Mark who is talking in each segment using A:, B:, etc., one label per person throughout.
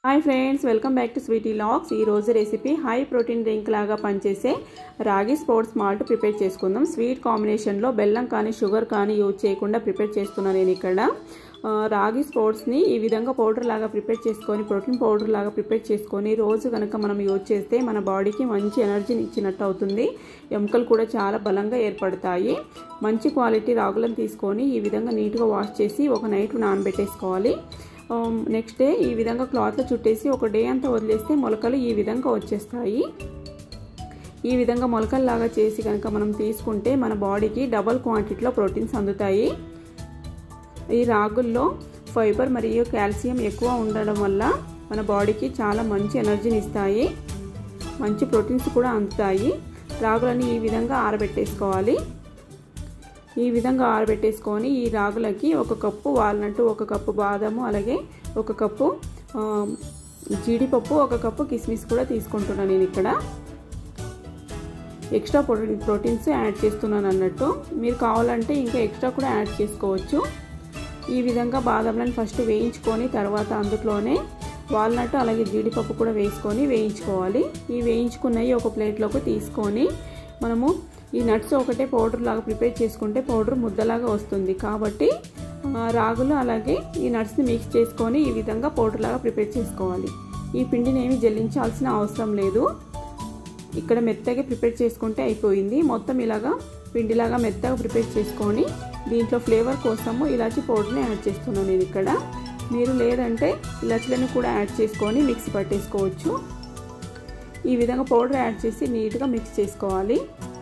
A: hi friends welcome back to Sweety Logs ఈ రోజు recipe high protein drink లాగా పనిచేసే రాగి స్పోర్ట్స్ మాల్ట్ ప్రిపేర్ చేసుకుందాం స్వీట్ కాంబినేషన్లో బెల్లం కానీ షుగర్ కానీ యూజ్ చేయకుండా ప్రిపేర్ చేస్తున్నాను నేను ఇక్కడ ఆ, రాగి స్పోర్ట్స్ని ఈ విధంగా పౌడర్ లాగా ప్రిపేర్ చేసుకొని ప్రోటీన్ పౌడర్ లాగా ప్రిపేర్ చేసుకొని రోజు కనుక మనం యూజ్ చేస్తే మన బాడీకి మంచి ఎనర్జీని ఇచ్చినట్టు అవుతుంది ఎముకలు కూడా చాలా బలంగా ఏర్పడతాయి మంచి క్వాలిటీ రాగులను తీసుకొని ఈ విధంగా నీట్గా వాష్ చేసి ఒక నైట్ నానబెట్టేసుకోవాలి నెక్స్ట్ డే ఈ విధంగా క్లాత్లో చుట్టేసి ఒక డే అంతా వదిలేస్తే మొలకలు ఈ విధంగా వచ్చేస్తాయి ఈ విధంగా మొలకల్లాగా చేసి కనుక మనం తీసుకుంటే మన బాడీకి డబల్ క్వాంటిటీలో ప్రోటీన్స్ అందుతాయి ఈ రాగుల్లో ఫైబర్ మరియు కాల్షియం ఎక్కువ ఉండడం వల్ల మన బాడీకి చాలా మంచి ఎనర్జీని ఇస్తాయి మంచి ప్రోటీన్స్ కూడా అందుతాయి రాగులని ఈ విధంగా ఆరబెట్టేసుకోవాలి ఈ విధంగా ఆరబెట్టేసుకొని ఈ రాగులకి ఒక కప్పు వాల్నట్ ఒక కప్పు బాదము అలాగే ఒక కప్పు జీడిపప్పు ఒక కప్పు కిస్మిస్ కూడా తీసుకుంటున్నాను నేను ఇక్కడ ఎక్స్ట్రా ప్రోటీన్ ప్రోటీన్స్ యాడ్ చేస్తున్నాను అన్నట్టు మీరు కావాలంటే ఇంకా ఎక్స్ట్రా కూడా యాడ్ చేసుకోవచ్చు ఈ విధంగా బాదంలను ఫస్ట్ వేయించుకొని తర్వాత అందులోనే వాల్నట్ అలాగే జీడిపప్పు కూడా వేసుకొని వేయించుకోవాలి ఈ వేయించుకున్నవి ఒక ప్లేట్లోకి తీసుకొని మనము ఈ నట్స్ ఒకటే పౌడర్ లాగా ప్రిపేర్ చేసుకుంటే పౌడర్ ముద్దలాగా వస్తుంది కాబట్టి రాగులు అలాగే ఈ నట్స్ని మిక్స్ చేసుకొని ఈ విధంగా పౌడర్ లాగా ప్రిపేర్ చేసుకోవాలి ఈ పిండిని ఏమి జల్లించాల్సిన అవసరం లేదు ఇక్కడ మెత్తగా ప్రిపేర్ చేసుకుంటే అయిపోయింది మొత్తం ఇలాగా పిండిలాగా మెత్తగా ప్రిపేర్ చేసుకొని దీంట్లో ఫ్లేవర్ కోసము ఇలాచి పౌడర్ని యాడ్ చేస్తున్నాను నేను ఇక్కడ మీరు లేదంటే ఇలాచీలను కూడా యాడ్ చేసుకొని మిక్సీ పట్టేసుకోవచ్చు ఈ విధంగా పౌడర్ యాడ్ చేసి నీట్గా మిక్స్ చేసుకోవాలి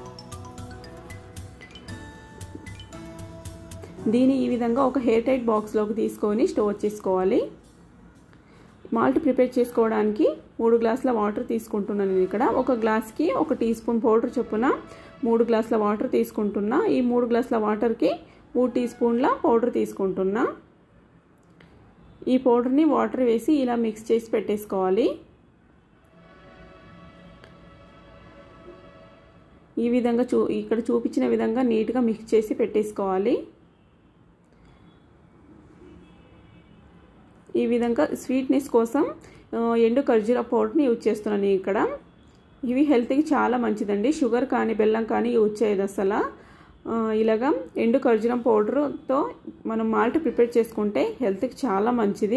A: దీన్ని ఈ విధంగా ఒక హెయిర్ టైట్ బాక్స్లోకి తీసుకొని స్టోర్ చేసుకోవాలి మాల్ట్ ప్రిపేర్ చేసుకోవడానికి మూడు గ్లాసుల వాటర్ తీసుకుంటున్నాను నేను ఇక్కడ ఒక గ్లాస్కి ఒక టీ స్పూన్ పౌడర్ చొప్పున మూడు గ్లాసుల వాటర్ తీసుకుంటున్నా ఈ మూడు గ్లాసుల వాటర్కి మూడు టీ స్పూన్ల పౌడర్ తీసుకుంటున్నా ఈ పౌడర్ని వాటర్ వేసి ఇలా మిక్స్ చేసి పెట్టేసుకోవాలి ఈ విధంగా చూ ఇక్కడ చూపించిన విధంగా నీట్గా మిక్స్ చేసి పెట్టేసుకోవాలి ఈ విధంగా స్వీట్నెస్ కోసం ఎండు ఖర్జూర పౌడర్ని యూజ్ చేస్తున్నాను ఇక్కడ ఇవి హెల్త్కి చాలా మంచిదండి షుగర్ కానీ బెల్లం కానీ యూజ్ చేయదు అసలు ఇలాగా ఎండు ఖర్జూరం పౌడర్తో మనం మాల్ట్ ప్రిపేర్ చేసుకుంటే హెల్త్కి చాలా మంచిది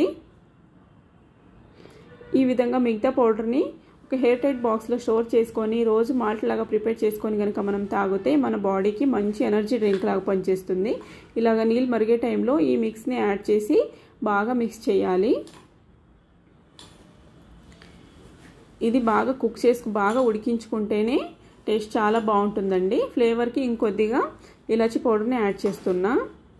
A: ఈ విధంగా మిగతా పౌడర్ని ఒక హెయిర్ టైట్ బాక్స్లో స్టోర్ చేసుకొని రోజు మాల్ట్ లాగా ప్రిపేర్ చేసుకొని కనుక మనం తాగితే మన బాడీకి మంచి ఎనర్జీ డ్రింక్ లాగా పనిచేస్తుంది ఇలాగ నీళ్ళు మరిగే టైంలో ఈ మిక్స్ని యాడ్ చేసి బాగా మిక్స్ చేయాలి ఇది బాగా కుక్ చేసి బాగా ఉడికించుకుంటేనే టేస్ట్ చాలా బాగుంటుందండి ఫ్లేవర్కి ఇంకొద్దిగా ఇలాచి పౌడర్ని యాడ్ చేస్తున్నా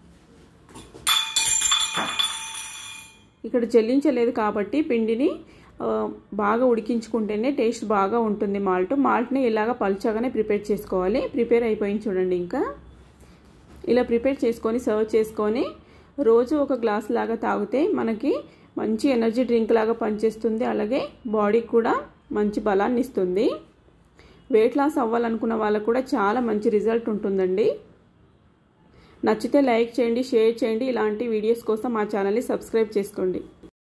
A: ఇక్కడ జల్లించలేదు కాబట్టి పిండిని బాగా ఉడికించుకుంటేనే టేస్ట్ బాగా ఉంటుంది మాల్ట్ మాల్ట్ని ఇలాగ పల్చగానే ప్రిపేర్ చేసుకోవాలి ప్రిపేర్ అయిపోయింది చూడండి ఇంకా ఇలా ప్రిపేర్ చేసుకొని సర్వ్ చేసుకొని రోజు ఒక గ్లాస్ లాగా తాగితే మనకి మంచి ఎనర్జీ డ్రింక్ లాగా పనిచేస్తుంది అలాగే బాడీకి కూడా మంచి బలాన్ని ఇస్తుంది వెయిట్ లాస్ అవ్వాలనుకున్న వాళ్ళకు కూడా చాలా మంచి రిజల్ట్ ఉంటుందండి నచ్చితే లైక్ చేయండి షేర్ చేయండి ఇలాంటి వీడియోస్ కోసం మా ఛానల్ని సబ్స్క్రైబ్ చేసుకోండి